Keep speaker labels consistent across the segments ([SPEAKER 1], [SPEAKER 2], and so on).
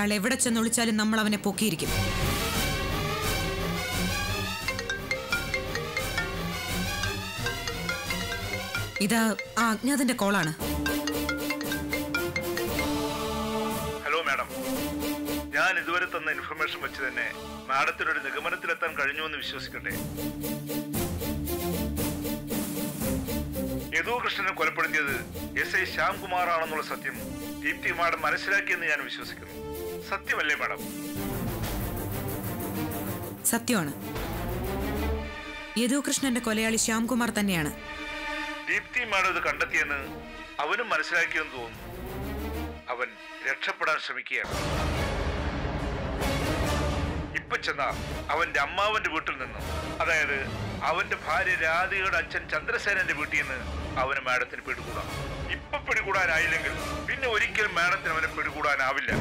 [SPEAKER 1] അയാൾ എവിടെ ചെന്നൊളിച്ചാലും നമ്മൾ അവനെ പൊക്കിയിരിക്കും ഇത് ആ അജ്ഞാതന്റെ കോളാണ്
[SPEAKER 2] ഹലോ മാഡം ഞാൻ ഇതുവരെ തന്ന ഇൻഫർമേഷൻ വെച്ച് തന്നെ മാഡത്തിനൊരു നിഗമനത്തിലെത്താൻ കഴിഞ്ഞുവെന്ന് വിശ്വസിക്കട്ടെ യദു കൃഷ്ണനെ കൊലപ്പെടുത്തിയത് എസ് ഐ ശ്യാംകുമാർ ആണെന്നുള്ള സത്യം ദീപ്തി മാഡം മനസ്സിലാക്കിയെന്ന് ഞാൻ വിശ്വസിക്കുന്നു സത്യമല്ലേ മാഡം
[SPEAKER 1] സത്യമാണ് യദുകൃഷ്ണന്റെ കൊലയാളി ശ്യാംകുമാർ തന്നെയാണ്
[SPEAKER 2] ദീപ്തി മാഡം ഇത് കണ്ടെത്തിയെന്ന് അവനും മനസ്സിലാക്കിയെന്ന് തോന്നുന്നു അവൻ രക്ഷപ്പെടാൻ ശ്രമിക്കുകയാണ് ഇപ്പൊ ചെന്ന അവന്റെ അമ്മാവന്റെ വീട്ടിൽ നിന്നും അതായത് അവന്റെ ഭാര്യ രാധികയുടെ അച്ഛൻ ചന്ദ്രസേനന്റെ വീട്ടിൽ നിന്ന് അവന് മാഡത്തിന് പിടികൂടാം ഇപ്പൊ പിടികൂടാനായില്ലെങ്കിൽ പിന്നെ ഒരിക്കലും മാഡത്തിന് അവനെ പിടികൂടാനാവില്ല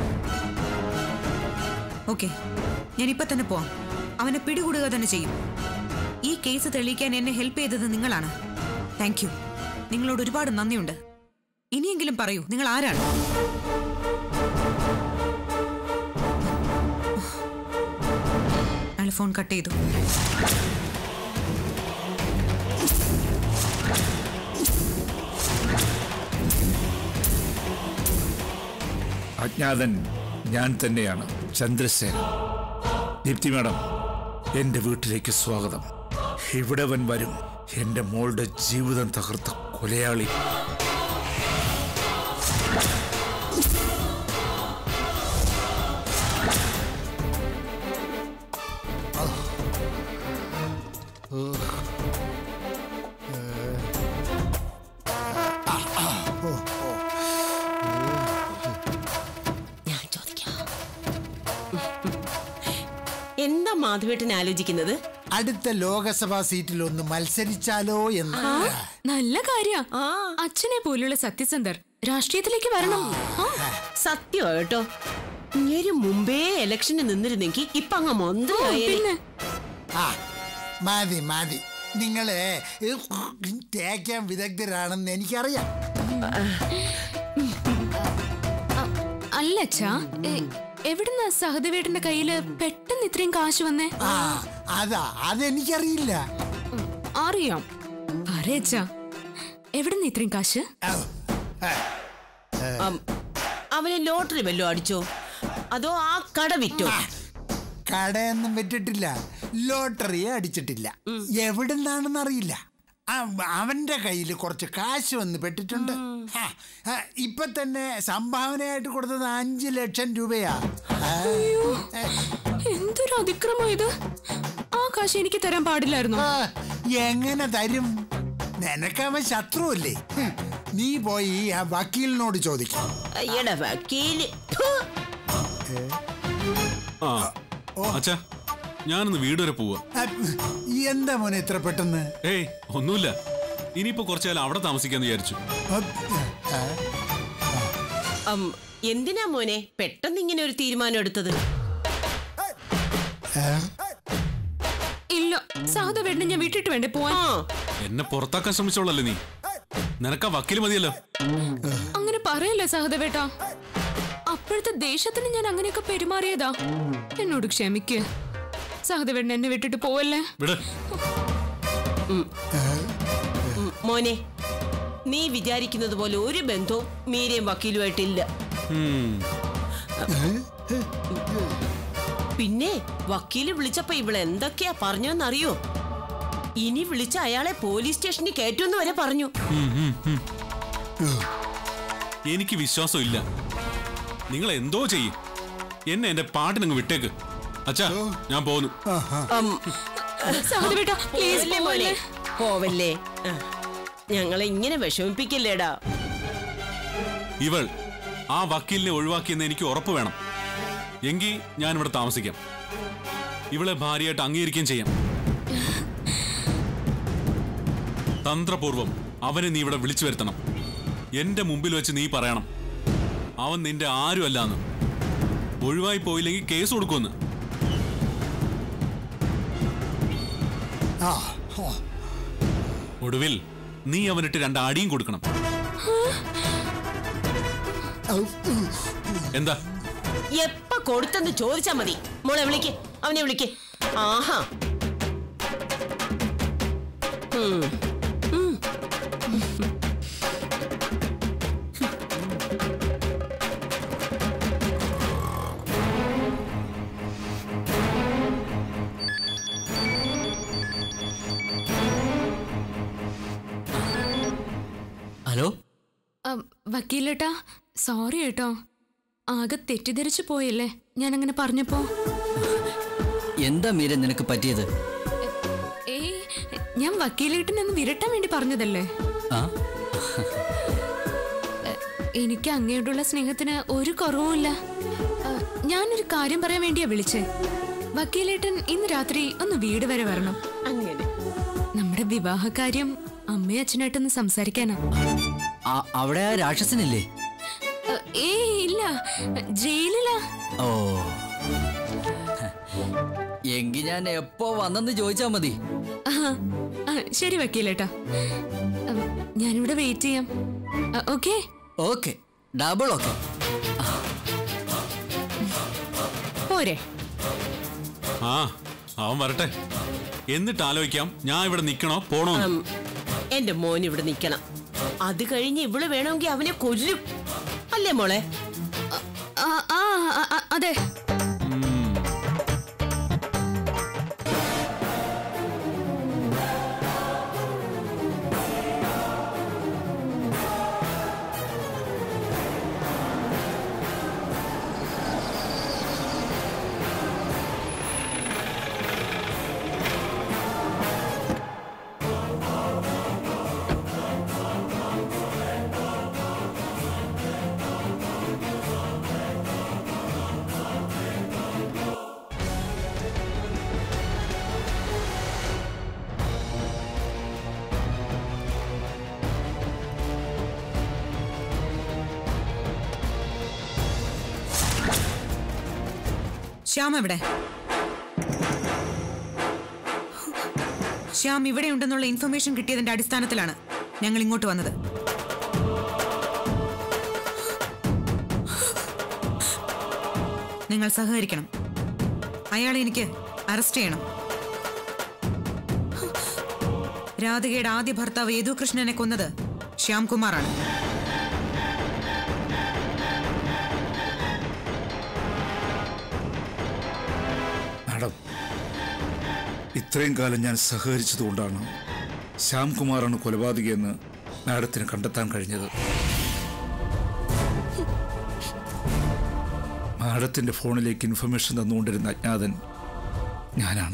[SPEAKER 1] ഓക്കെ ഞാനിപ്പോ തന്നെ പോവാം അവനെ പിടികൂടുക തന്നെ ചെയ്യും ഈ കേസ് തെളിയിക്കാൻ എന്നെ ഹെൽപ്പ് ചെയ്തത് നിങ്ങളാണ് താങ്ക് യു നിങ്ങളോട് ഒരുപാട് നന്ദിയുണ്ട് ഇനിയെങ്കിലും പറയൂ നിങ്ങൾ ആരാണ് അയാൾ ഫോൺ കട്ട് ചെയ്തു
[SPEAKER 3] അജ്ഞാതൻ ഞാൻ തന്നെയാണ് ചന്ദ്രസേന ദീപ്തി മാഡം എന്റെ വീട്ടിലേക്ക് സ്വാഗതം ഇവിടെ വൻ വരും എന്റെ മോളുടെ ജീവിതം തകർത്ത കൊലയാളി
[SPEAKER 4] ഞാൻ ചോദിക്കാം എന്താ മാധവേട്ടൻ ആലോചിക്കുന്നത്
[SPEAKER 5] അടുത്ത ലോകസഭാ സീറ്റിൽ ഒന്ന് മത്സരിച്ചാലോ എന്ന്
[SPEAKER 6] നല്ല കാര്യ
[SPEAKER 4] ആ
[SPEAKER 6] അച്ഛനെ പോലുള്ള സത്യസന്ധർ രാഷ്ട്രീയത്തിലേക്ക് വരണം ആ,
[SPEAKER 4] സത്യം കേട്ടോ ഇങ്ങനെ മുമ്പേ ഇലക്ഷന് നിന്നിരുന്നെങ്കിൽ ഇപ്പൊ അങ്ങ്
[SPEAKER 6] പിന്നെ
[SPEAKER 4] മന്ത്രിയായ
[SPEAKER 5] ആ മതി മതി നിങ്ങള് തേക്കാൻ വിദഗ്ധരാണെന്ന് എനിക്കറിയാം
[SPEAKER 6] അല്ല അച്ഛാ എ, എവിടുന്ന സഹദേവേട്ടന്റെ കയ്യില് പെട്ടെന്ന് ഇത്രയും കാശ് വന്നേ
[SPEAKER 5] ആ അതാ അതെനിക്കറിയില്ല
[SPEAKER 6] അറിയാം പറയച്ചാ എവിടുന്ന് ഇത്രയും കാശ്
[SPEAKER 5] ഔ, ഏ,
[SPEAKER 4] അവന് ലോട്ടറി വല്ലോ അടിച്ചോ അതോ ആ കട വിറ്റോ
[SPEAKER 5] കടയൊന്നും വിറ്റിട്ടില്ല ലോട്ടറി അടിച്ചിട്ടില്ല എവിടുന്നാണെന്ന് അറിയില്ല ആ- അവന്റെ കയ്യിൽ കുറച്ച് കാശ് വന്ന് പെട്ടിട്ടുണ്ട് ആ, ആ, ഇപ്പൊ തന്നെ സംഭാവനയായിട്ട് കൊടുത്തത് അഞ്ചു ലക്ഷം രൂപയാ ആ, ഏ,
[SPEAKER 6] എന്തൊരു അതിക്രമം ഇത് ആ കാശ് എനിക്ക് തരാൻ പാടില്ലായിരുന്നു
[SPEAKER 5] ആ, എങ്ങനെ തരും നിനക്കവൻ ശത്രുവല്ലേ ഹും, നീ പോയി ആ വക്കീലിനോട് ചോദിക്കും
[SPEAKER 4] അയ്യടാ വക്കീല് ഫു.
[SPEAKER 7] ആ അച്ഛാ ഞാനൊന്ന് വീട് വരെ പോവാ
[SPEAKER 5] ആ, എന്താ മോനെ ഇത്ര പെട്ടെന്ന്
[SPEAKER 7] ഏയ് ഒന്നുമില്ല ഇനിയിപ്പോ കുറച്ചു കാലം അവിടെ താമസിക്കാന്ന് വിചാരിച്ചു
[SPEAKER 5] ആ,
[SPEAKER 4] അം, എന്തിനാ മോനെ പെട്ടെന്ന് ഇങ്ങനെ ഒരു തീരുമാനം എടുത്തത്
[SPEAKER 6] ഇല്ല സഹദേവേട്ടനെ ഞാൻ വിട്ടിട്ട് വേണ്ടേ പോവാൻ
[SPEAKER 4] ആ
[SPEAKER 7] എന്നെ പുറത്താക്കാൻ ശ്രമിച്ചോളല്ലേ നീ നിനക്കാ വക്കീൽ മതിയല്ലോ
[SPEAKER 6] അങ്ങനെ പറയല്ലേ സഹദേവേട്ട അപ്പോഴത്തെ ദേഷ്യത്തിന് ഞാൻ അങ്ങനെയൊക്കെ പെരുമാറിയതാ എന്നോട് ക്ഷമിക്ക് സഹദേവേട്ടൻ എന്നെ വിട്ടിട്ട് പോവല്ലേ
[SPEAKER 7] വിട്
[SPEAKER 4] ഉം, മോനെ നീ വിചാരിക്കുന്നത് പോലെ ഒരു ബന്ധവും മീരയും വക്കീലുമായിട്ടില്ല
[SPEAKER 7] ഉം.
[SPEAKER 4] പിന്നെ വക്കീല് വിളിച്ചപ്പോ ഇവള് എന്തൊക്കെയാ പറഞ്ഞോന്നറിയോ ഇനി വിളിച്ച അയാളെ പോലീസ് സ്റ്റേഷനിൽ കയറ്റുമെന്ന് വരെ പറഞ്ഞു
[SPEAKER 7] ഉം, ഉം, ഉം. എനിക്ക് വിശ്വാസം ഇല്ല നിങ്ങൾ എന്തോ ചെയ്യും എന്നെ എന്റെ പാട്ടിനങ്ങ് വിട്ടേക്ക് അച്ഛാ ഞാൻ പോകുന്നു
[SPEAKER 4] അം,
[SPEAKER 6] സഹദേവേട്ട പ്ലീസ്
[SPEAKER 4] പോവല്ലേ മോനെ പോവല്ലേ ആ, ഞങ്ങളെ ഇങ്ങനെ വിഷമിപ്പിക്കില്ലേടാ
[SPEAKER 7] ഇവൾ ആ വക്കീലിനെ ഒഴിവാക്കിയെന്ന് എനിക്ക് ഉറപ്പ് വേണം എങ്കിൽ ഞാൻ ഇവിടെ താമസിക്കാം ഇവളെ ഭാര്യയായിട്ട് അംഗീകരിക്കുകയും ചെയ്യാം തന്ത്രപൂർവം അവനെ നീ ഇവിടെ വിളിച്ചു വരുത്തണം എന്റെ മുമ്പിൽ വെച്ച് നീ പറയണം അവൻ നിന്റെ ആരുമല്ലാന്ന് ഒഴിവായി പോയില്ലെങ്കിൽ കേസ് കൊടുക്കുമെന്ന്
[SPEAKER 5] ആ ഓ,
[SPEAKER 7] ഒടുവിൽ നീ അവനിട്ട് രണ്ട് അടിയും കൊടുക്കണം
[SPEAKER 5] ഔ, ഉം.
[SPEAKER 7] എന്താ
[SPEAKER 4] എപ്പ കൊടുത്തെന്ന് ചോദിച്ചാ മതി മോളെ വിളിക്ക് അവനെ വിളിക്ക് ആഹാ ഉം. ഉം.
[SPEAKER 8] ഹലോ
[SPEAKER 6] അം, വക്കീലേട്ടാ സോറി കേട്ടോ ആകെ തെറ്റിദ്ധരിച്ചു പോയല്ലേ ഞാൻ അങ്ങനെ പറഞ്ഞപ്പോ
[SPEAKER 8] എന്താ മീര നിനക്ക് പറ്റിയത്
[SPEAKER 6] ഏയ് ഞാൻ വക്കീലേട്ടനെ ഒന്ന് വിരട്ടാൻ വേണ്ടി പറഞ്ഞതല്ലേ
[SPEAKER 8] ആ
[SPEAKER 6] എനിക്ക് അങ്ങയോടുള്ള സ്നേഹത്തിന് ഒരു കുറവുമില്ല ആ, ഞാനൊരു കാര്യം പറയാൻ വേണ്ടിയാ വിളിച്ചേ വക്കീലേട്ടൻ ഇന്ന് രാത്രി ഒന്ന് വീട് വരെ വരണം
[SPEAKER 4] അങ്ങനെ
[SPEAKER 6] നമ്മുടെ വിവാഹകാര്യം അമ്മയും അച്ഛനായിട്ടൊന്ന് സംസാരിക്കാനാ
[SPEAKER 8] ആ- അവിടെ ആ രാക്ഷസനില്ലേ
[SPEAKER 6] ആ, ഏയ് ഇല്ല ജയിലിലാ
[SPEAKER 8] ഓ എങ്കി ഞാൻ എപ്പോ വന്നെന്ന് ചോദിച്ചാ മതി
[SPEAKER 6] ആ, ആ, ശരി വക്കീലേട്ടാ ആ, ഞാനിവിടെ വെയിറ്റ് ചെയ്യാം ഓക്കെ
[SPEAKER 8] ഓക്കെ ഡബിൾ ഓക്കെ
[SPEAKER 6] പോരെ
[SPEAKER 7] ആ അവൻ വരട്ടെ എന്നിട്ട് ആലോചിക്കാം ഞാൻ ഇവിടെ നിൽക്കണോ പോണോ എന്ന്.
[SPEAKER 4] ഉം, എന്റെ മോൻ ഇവിടെ നിക്കണം അത് കഴിഞ്ഞ് ഇവള് വേണമെങ്കിൽ അവനെ കൊല്ലും അല്ലേ മോളെ
[SPEAKER 6] ആ, ആ, ആ, ആ, അതെ
[SPEAKER 1] ശ്യാം എവിടെ ശ്യാം ഇവിടെ ഉണ്ടെന്നുള്ള ഇൻഫർമേഷൻ കിട്ടിയതിന്റെ അടിസ്ഥാനത്തിലാണ് ഞങ്ങൾ ഇങ്ങോട്ട് വന്നത് നിങ്ങൾ സഹകരിക്കണം അയാളെ എനിക്ക് അറസ്റ്റ് ചെയ്യണം രാധികയുടെ ആദ്യ ഭർത്താവ് യദുകൃഷ്ണനെ കൊന്നത് ശ്യാംകുമാറാണ്
[SPEAKER 3] മാഡം ഇത്രയും കാലം ഞാൻ സഹകരിച്ചതുകൊണ്ടാണ് ശ്യാംകുമാറാണ് കൊലപാതകിയെന്ന് മാഡത്തിന് കണ്ടെത്താൻ കഴിഞ്ഞത് മാഡത്തിന്റെ ഫോണിലേക്ക് ഇൻഫർമേഷൻ തന്നുകൊണ്ടിരുന്ന അജ്ഞാതൻ ഞാനാണ്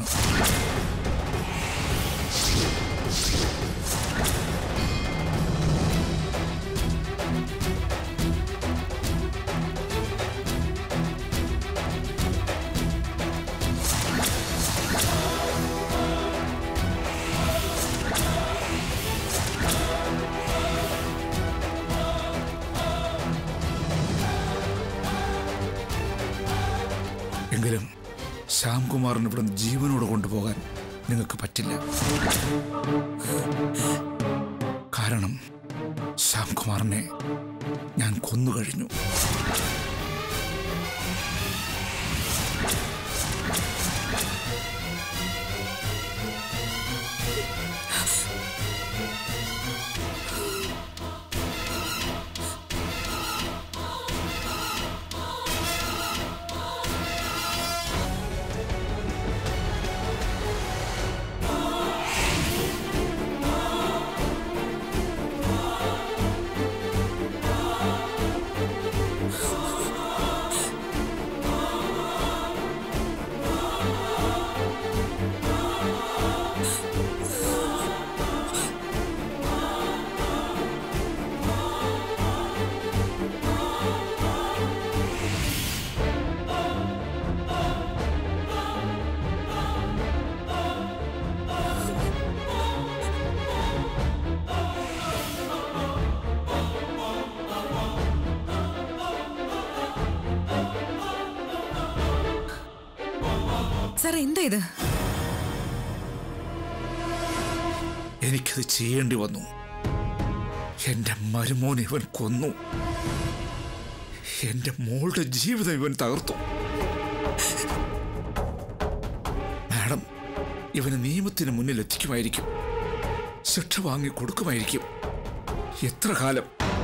[SPEAKER 3] എങ്കിലും ശ്യാംകുമാറിന് ഇവിടെ ജീവനോട് കൊണ്ടുപോകാൻ നിങ്ങൾക്ക് പറ്റില്ല കാരണം ശ്യാംകുമാറിനെ ഞാൻ കൊന്നു കഴിഞ്ഞു
[SPEAKER 1] സാർ എന്താ ഇത്
[SPEAKER 3] എനിക്കത് ചെയ്യേണ്ടി വന്നു എന്റെ മരുമോൻ ഇവൻ കൊന്നു എന്റെ മോളുടെ ജീവിതം ഇവൻ തകർത്തു മാഡം ഇവന് നിയമത്തിന് മുന്നിൽ എത്തിക്കുമായിരിക്കും ശിക്ഷ വാങ്ങി കൊടുക്കുമായിരിക്കും എത്ര കാലം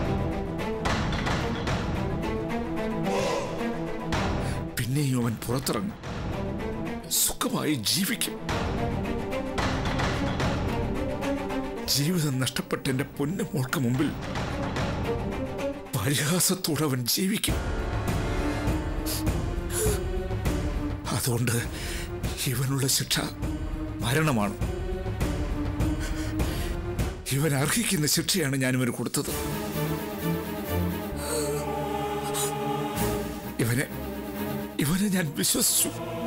[SPEAKER 3] പിന്നെയും അവൻ പുറത്തിറങ്ങും സുഖമായി ജീവിക്കും ജീവിതം നഷ്ടപ്പെട്ട എന്റെ പൊന്നു മോൾക്ക് മുമ്പിൽ പരിഹാസത്തോടെ അവൻ ജീവിക്കും അതുകൊണ്ട് ഇവനുള്ള ശിക്ഷ മരണമാണ് ഇവൻ അർഹിക്കുന്ന ശിക്ഷയാണ് ഞാൻ ഇവന് കൊടുത്തത് ഇവനെ ഇവനെ ഞാൻ വിശ്വസിച്ചു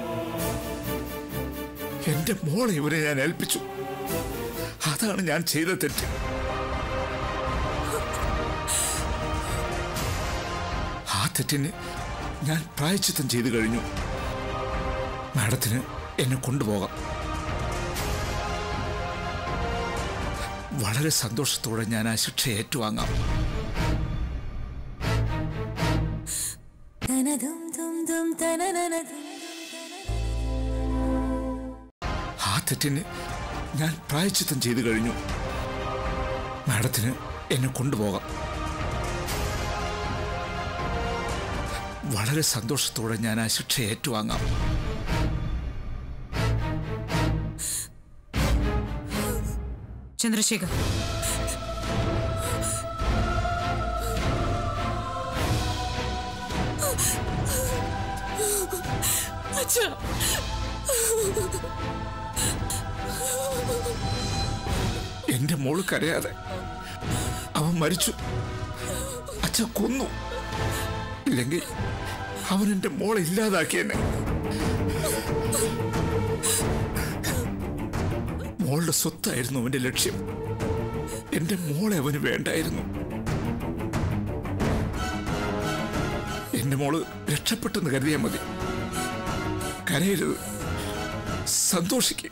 [SPEAKER 3] എന്റെ മോളെ ഇവനെ ഞാൻ ഏൽപ്പിച്ചു അതാണ് ഞാൻ ചെയ്ത തെറ്റ് ആ തെറ്റിന് ഞാൻ പ്രായച്ചിത്തം ചെയ്തു കഴിഞ്ഞു മാഡത്തിന് എന്നെ കൊണ്ടുപോകാം വളരെ സന്തോഷത്തോടെ ഞാൻ ആ ശിക്ഷ ഏറ്റുവാങ്ങാം ആ തെറ്റിന് ഞാൻ പ്രായച്ചിത്തം ചെയ്തു കഴിഞ്ഞു മാഡത്തിന് എന്നെ കൊണ്ടുപോകാം വളരെ സന്തോഷത്തോടെ ഞാൻ ആ ശിക്ഷ ഏറ്റുവാങ്ങാം
[SPEAKER 1] ചന്ദ്രശേഖർ
[SPEAKER 3] എന്റെ മോള് കരയാതെ അവൻ മരിച്ചു അച്ഛ കൊന്നു ഇല്ലെങ്കിൽ അവൻ എന്റെ മോളെ ഇല്ലാതാക്കിയെന്നെ മോളുടെ സ്വത്തായിരുന്നു അവന്റെ ലക്ഷ്യം എന്റെ മോളെ അവന് വേണ്ടായിരുന്നു എന്റെ മോള് രക്ഷപ്പെട്ടെന്ന് കരുതിയാൽ മതി കരയരുത് സന്തോഷിക്കും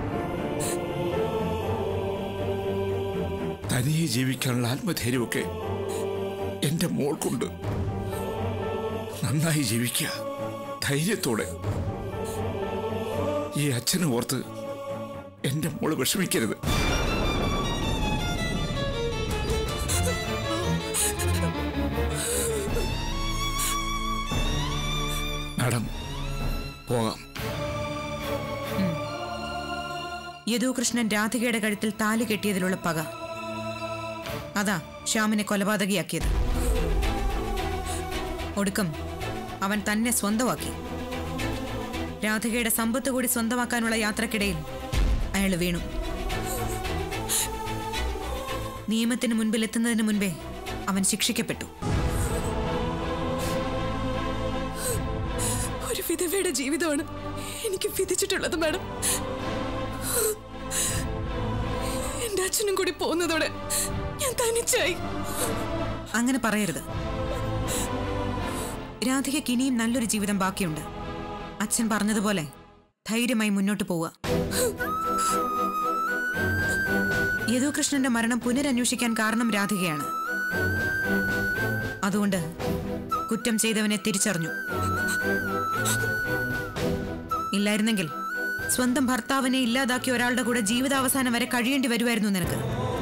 [SPEAKER 3] തനിയെ ജീവിക്കാനുള്ള ആത്മധൈര്യമൊക്കെ എന്റെ മോൾക്കുണ്ട് നന്നായി ജീവിക്കുക ധൈര്യത്തോടെ ഈ അച്ഛനെ ഓർത്ത് എന്റെ മോള് വിഷമിക്കരുത് മാഡം പോകാം
[SPEAKER 1] യദുകൃഷ്ണൻ രാധികയുടെ കഴുത്തിൽ താലി കെട്ടിയതിലുള്ള പക അതാ ശ്യാമിനെ കൊലപാതകിയാക്കിയത് ഒടുക്കം അവൻ തന്നെ സ്വന്തമാക്കി രാധികയുടെ സമ്പത്ത് കൂടി സ്വന്തമാക്കാനുള്ള യാത്രക്കിടയിൽ അയാൾ വീണു നിയമത്തിന് മുൻപിൽ എത്തുന്നതിന് മുൻപേ അവൻ ശിക്ഷിക്കപ്പെട്ടു
[SPEAKER 6] ഒരു വിധവയുടെ ജീവിതമാണ് എനിക്ക് വിധിച്ചിട്ടുള്ളത് മാഡം എന്റെ അച്ഛനും കൂടി പോകുന്നതോടെ ഞാൻ തനിച്ചായി
[SPEAKER 1] അങ്ങനെ പറയരുത് രാധികയ്ക്ക് ഇനിയും നല്ലൊരു ജീവിതം ബാക്കിയുണ്ട് അച്ഛൻ പറഞ്ഞതുപോലെ ധൈര്യമായി മുന്നോട്ട് പോവുക യദുകൃഷ്ണന്റെ മരണം പുനരന്വേഷിക്കാൻ കാരണം രാധികയാണ് അതുകൊണ്ട് കുറ്റം ചെയ്തവനെ തിരിച്ചറിഞ്ഞു ഇല്ലായിരുന്നെങ്കിൽ സ്വന്തം ഭർത്താവിനെ ഇല്ലാതാക്കിയ ഒരാളുടെ കൂടെ ജീവിതാവസാനം വരെ കഴിയേണ്ടി വരുമായിരുന്നു നിനക്ക്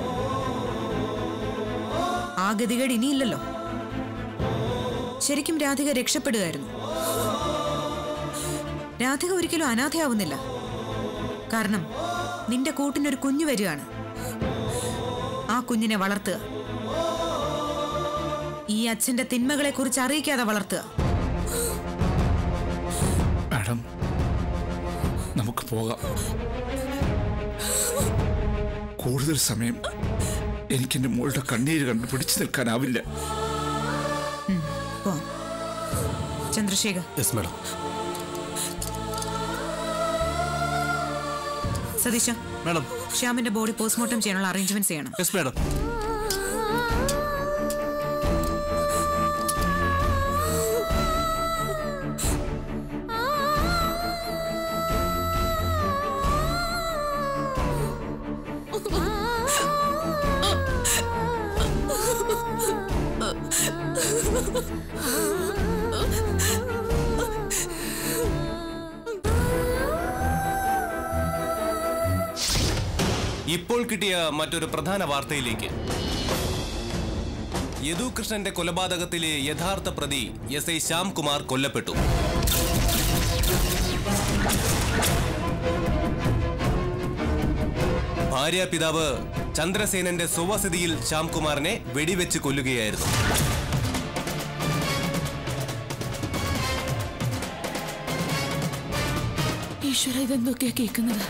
[SPEAKER 1] ആ ഗതികേട് ഇനിയില്ലല്ലോ ശരിക്കും രാധിക രക്ഷപ്പെടുകയായിരുന്നു രാധിക ഒരിക്കലും അനാഥയാവുന്നില്ല കാരണം നിന്റെ കൂട്ടിനൊരു കുഞ്ഞു വരികയാണ് ആ കുഞ്ഞിനെ വളർത്തുക ഈ അച്ഛന്റെ തിന്മകളെ കുറിച്ച് അറിയിക്കാതെ വളർത്തുക
[SPEAKER 3] മാഡം നമുക്ക് പോകാം കൂടുതൽ സമയം എനിക്കെന്റെ മോളുടെ കണ്ണീര് കണ്ട് പിടിച്ചു നിൽക്കാനാവില്ല
[SPEAKER 1] പോ Chandrasekhar
[SPEAKER 7] yes madam
[SPEAKER 1] Satheesha
[SPEAKER 7] madam
[SPEAKER 1] ശ്യാമിന്റെ ബോഡി പോസ്റ്റ്മോർട്ടം ചെയ്യാനുള്ള അറേഞ്ച്മെന്റ്സ് ചെയ്യണം
[SPEAKER 7] യെസ് മാഡം
[SPEAKER 9] ഇപ്പോൾ കിട്ടിയ മറ്റൊരു പ്രധാന വാർത്തയിലേക്ക് യദു കൃഷ്ണന്റെ കൊലപാതകത്തിലെ യഥാർത്ഥ പ്രതി എസ് ഐ ശ്യാംകുമാർ കൊല്ലപ്പെട്ടു ഭാര്യാപിതാവ് ചന്ദ്രസേനന്റെ സ്വവസതിയിൽ ശ്യാംകുമാറിനെ വെടിവെച്ച് കൊല്ലുകയായിരുന്നു
[SPEAKER 10] ഈശ്വര ഇതെന്തൊക്കെയാ കേൾക്കുന്നത്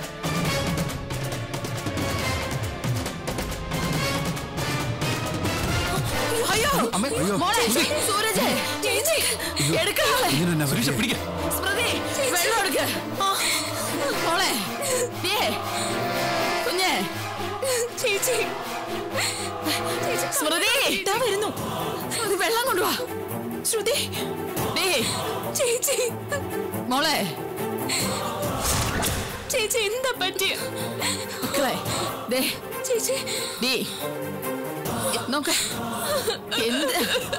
[SPEAKER 10] അയ്യോ മോളെ സൂരജ് ചേച്ചി എടുക്കാളെ
[SPEAKER 7] സുരേഷ പിടിക്ക
[SPEAKER 10] സ്മൃതി വെള്ളം എടുക്ക് മോളെ ദേ, കുഞ്ഞേ ചേച്ചി സ്മൃതി ഇതാ വരുന്നു സ്മൃതി വെള്ളം കൊണ്ടുവാ ശ്രുതി ദേ ചേച്ചി മോളെ ചേച്ചി എന്താ പറ്റിയ മക്കളെ ദേ ചേച്ചി ദേ നോക്ക എന്ത്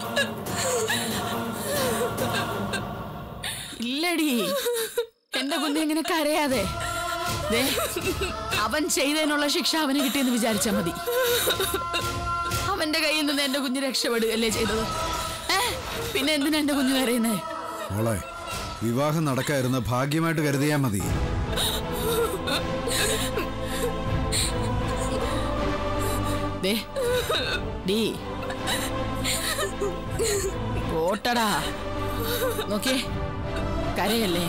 [SPEAKER 10] ഇല്ലടി എന്റെ കുഞ്ഞ് ഇങ്ങനെ കരയാതെ ദേ, അവൻ ചെയ്തതിനുള്ള ശിക്ഷ അവന് കിട്ടിയെന്ന് വിചാരിച്ചാ മതി അവന്റെ കയ്യിൽ നിന്ന് എന്റെ കുഞ്ഞ് രക്ഷപ്പെടുകയല്ലേ ചെയ്തത് ഏ പിന്നെ എന്തിനാ എന്റെ കുഞ്ഞ് കരയുന്നേ
[SPEAKER 11] മോളെ വിവാഹം നടക്കായിരുന്ന ഭാഗ്യമായിട്ട് കരുതിയാ മതി
[SPEAKER 10] ദേ ഡീ ഓട്ടടാ നോക്കിയേ കരയല്ലേ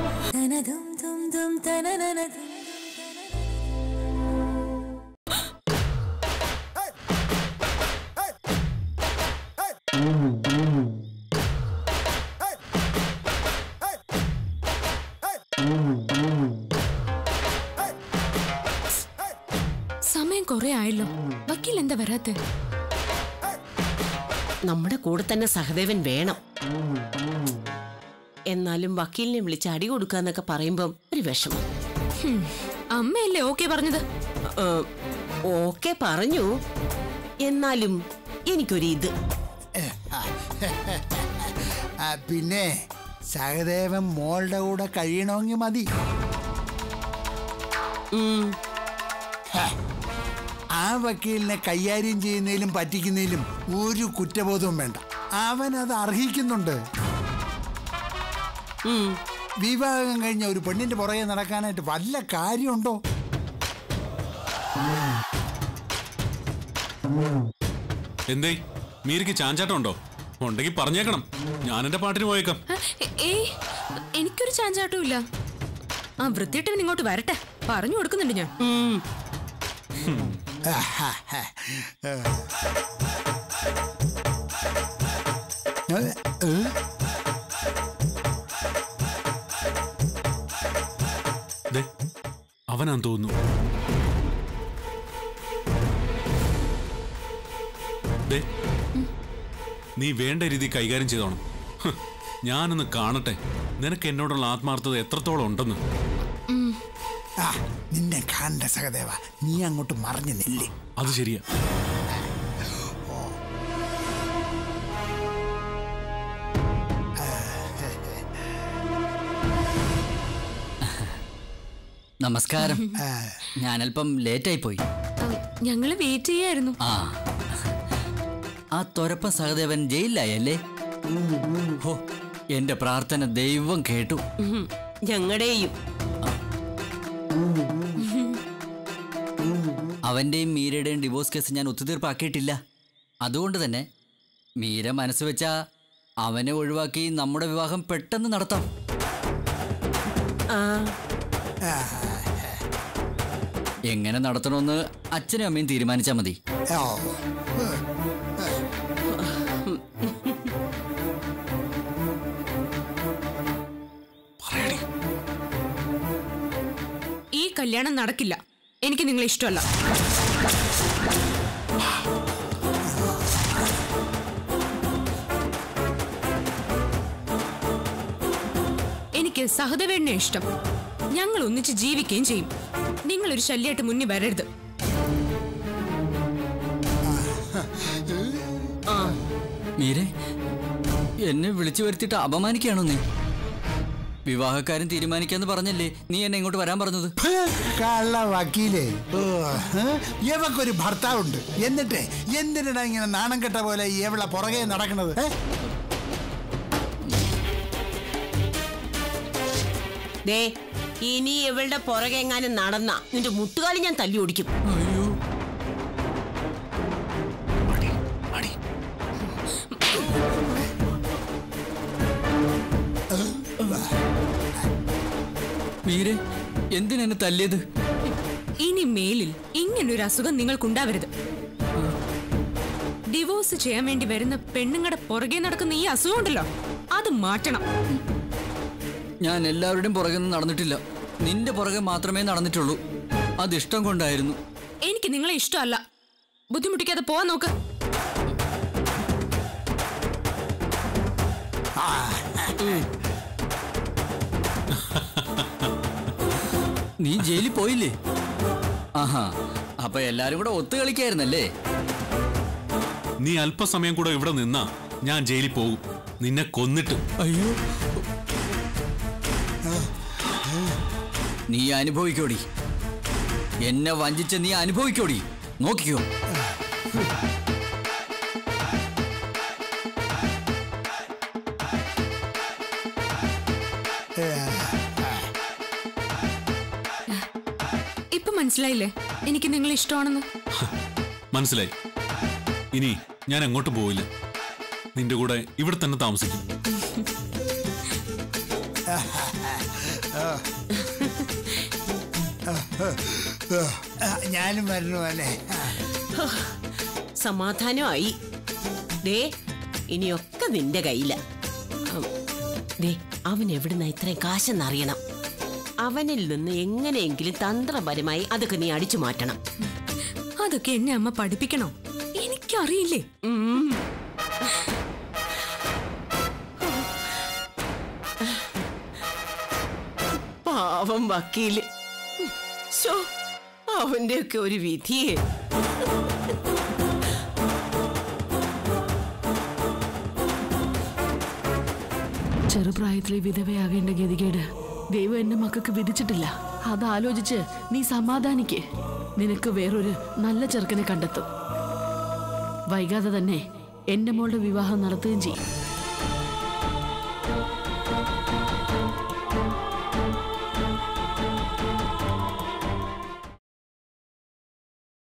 [SPEAKER 6] സമയം കുറെ ആയല്ലോ വക്കീൽ എന്താ വരാത്തെ
[SPEAKER 4] നമ്മുടെ കൂടെ തന്നെ സഹദേവൻ വേണം എന്നാലും വക്കീലിനെ വിളിച്ച് അടി കൊടുക്കാന്നൊക്കെ പറയുമ്പം ഒരു വിഷമം
[SPEAKER 6] ഹും, അമ്മയല്ലേ ഓക്കെ പറഞ്ഞത്
[SPEAKER 4] ഓക്കെ പറഞ്ഞു എന്നാലും എനിക്കൊരു ഇത്
[SPEAKER 5] ആ, പിന്നെ സഹദേവൻ മോളുടെ കൂടെ കഴിയണമെങ്കിൽ മതി ഹ, ആ വക്കീലിനെ കൈകാര്യം ചെയ്യുന്നതിലും പറ്റിക്കുന്നതിലും ഒരു കുറ്റബോധവും വേണ്ട അവൻ അത് അർഹിക്കുന്നുണ്ട് വിവാഹം കഴിഞ്ഞ ഒരു പെണ്ണിന്റെ പുറകെ നടക്കാനായിട്ട് വല്ല കാര്യമുണ്ടോ
[SPEAKER 7] എന്തേ മീരയ്ക്ക് ചാഞ്ചാട്ടം ഉണ്ടോ ഉണ്ടെങ്കിൽ പറഞ്ഞേക്കണം ഞാൻ എന്റെ പാട്ടിന് പോയേക്കാം
[SPEAKER 6] ഏയ് എനിക്കൊരു ചാഞ്ചാട്ടവും ഇല്ല ആ വൃത്തിയിട്ടവൻ ഇങ്ങോട്ട് വരട്ടെ പറഞ്ഞു കൊടുക്കുന്നുണ്ട് ഞാൻ
[SPEAKER 5] ഏ, ഏ?
[SPEAKER 7] ദേ, അവനാന്ന് തോന്നുന്നു ദേ, നീ വേണ്ട രീതി കൈകാര്യം ചെയ്തോണം ഹ്, ഞാനൊന്ന് കാണട്ടെ നിനക്ക് എന്നോടുള്ള ആത്മാർത്ഥത എത്രത്തോളം ഉണ്ടെന്ന്
[SPEAKER 5] ആ നിന്നെ കാണണ്ട സഹദേവ നീ അങ്ങോട്ട് മറിഞ്ഞു നില്ലേ
[SPEAKER 7] അത് ശരിയാ
[SPEAKER 8] നമസ്കാരം ഞാനല്പം ലേറ്റായി പോയി
[SPEAKER 6] ഞങ്ങള് വെയിറ്റ് ചെയ്യായിരുന്നു
[SPEAKER 8] ആ ആ തൊരപ്പ സഹദേവൻ ജയിലിലായല്ലേ ഹോ എന്റെ പ്രാർത്ഥന ദൈവം കേട്ടു
[SPEAKER 4] ഞങ്ങളുടെയും
[SPEAKER 8] അവന്റെയും മീരയുടെയും ഡിവോഴ്സ് കേസ് ഞാൻ ഒത്തുതീർപ്പാക്കിയിട്ടില്ല അതുകൊണ്ട് തന്നെ മീര മനസ്സ് വെച്ചാ അവനെ ഒഴിവാക്കി നമ്മുടെ വിവാഹം പെട്ടെന്ന് നടത്താം എങ്ങനെ നടത്തണമെന്ന് അച്ഛനും അമ്മയും തീരുമാനിച്ചാൽ മതി
[SPEAKER 5] ഓ
[SPEAKER 1] ഈ കല്യാണം നടക്കില്ല എനിക്ക് നിങ്ങളെ ഇഷ്ടമല്ല എനിക്ക് സഹദേവേണ്ണെ ഇഷ്ടം ഞങ്ങൾ ഒന്നിച്ച് ജീവിക്കുകയും ചെയ്യും നിങ്ങളൊരു ശല്യമായിട്ട് മുന്നിൽ വരരുത്
[SPEAKER 8] മീരെ എന്നെ വിളിച്ചു വരുത്തിയിട്ട് അപമാനിക്കുകയാണോ നീ വിവാഹക്കാരൻ തീരുമാനിക്കാന്ന് പറഞ്ഞല്ലേ നീ എന്നെ ഇങ്ങോട്ട് വരാൻ പറഞ്ഞത്
[SPEAKER 5] കള്ള വക്കീലേ ഓ ഹ്? ഇവക്കൊരു ഭർത്താവുണ്ട് എന്നിട്ട് എന്തിനാ ഇങ്ങനെ നാണം കെട്ട പോലെ ഇവളെ പുറകെ നടക്കണത് ഏ?
[SPEAKER 4] ദേ ഇനി ഇവളുടെ പുറകെ എങ്ങാനും നടന്ന നിന്റെ മുട്ടുകാലി ഞാൻ തല്ലി ഓടിക്കും
[SPEAKER 8] മീരെ എന്തിനെന്നെ തല്ലിയത്
[SPEAKER 6] ഇനി മേലിൽ ഇങ്ങനൊരു അസുഖം നിങ്ങൾക്കുണ്ടാവരുത് ഡിവോഴ്സ് ചെയ്യാൻ വേണ്ടി വരുന്ന പെണ്ണുങ്ങളുടെ പുറകെ നടക്കുന്ന ഈ അസുഖം ഉണ്ടല്ലോ അത് മാറ്റണം
[SPEAKER 8] ഞാൻ എല്ലാവരുടെയും പുറകെ ഒന്നും നടന്നിട്ടില്ല നിന്റെ പുറകെ മാത്രമേ നടന്നിട്ടുള്ളൂ അത് ഇഷ്ടം കൊണ്ടായിരുന്നു
[SPEAKER 6] എനിക്ക് നിങ്ങളെ ഇഷ്ടമല്ല ബുദ്ധിമുട്ടിക്കാതെ പോവാൻ നോക്ക്
[SPEAKER 8] നീ ജയിലിൽ പോയില്ലേ ആഹാ അപ്പൊ എല്ലാരും കൂടെ ഒത്തു കളിക്കായിരുന്നല്ലേ
[SPEAKER 7] നീ അല്പസമയം കൂടെ ഇവിടെ നിന്നാ ഞാൻ ജയിലിൽ പോകും നിന്നെ കൊന്നിട്ട്
[SPEAKER 8] അയ്യോ നീ അനുഭവിക്കോടി എന്നെ വഞ്ചിച്ച നീ അനുഭവിക്കോടി നോക്കിക്കോ
[SPEAKER 6] ഇപ്പൊ മനസ്സിലായില്ലേ എനിക്ക് നിങ്ങളെ ഇഷ്ടമാണെന്ന്
[SPEAKER 7] മനസ്സിലായി ഇനി ഞാൻ എങ്ങോട്ടും പോവില്ല നിന്റെ കൂടെ ഇവിടെ തന്നെ താമസിക്കും
[SPEAKER 5] ആ, ഞാനും വരണു അല്ലേ
[SPEAKER 4] സമാധാനമായി ദേ ഇനിയൊക്കെ നിന്റെ കയ്യില ദേ അവൻ എവിടുന്ന ഇത്രയും കാശെന്നറിയണം അവനിൽ നിന്ന് എങ്ങനെയെങ്കിലും തന്ത്രപരമായി അതൊക്കെ നീ അടിച്ചു മാറ്റണം
[SPEAKER 6] അതൊക്കെ എന്നെ അമ്മ പഠിപ്പിക്കണോ എനിക്കറിയില്ലേ
[SPEAKER 4] ഉം. പാവം വക്കീല് ശോ അവന്റെയൊക്കെ ഒരു വിധിയേ
[SPEAKER 10] ചെറുപ്രായത്തിലെ വിധവയാകേണ്ട ഗതികേട് ദൈവം എന്റെ മക്കൾക്ക് വിധിച്ചിട്ടില്ല അതാലോചിച്ച് നീ സമാധാനിക്ക് നിനക്ക് വേറൊരു നല്ല ചെറുക്കനെ കണ്ടെത്തും വൈകാതെ തന്നെ എന്റെ മോളുടെ വിവാഹം നടത്തുകയും ചെയ്യും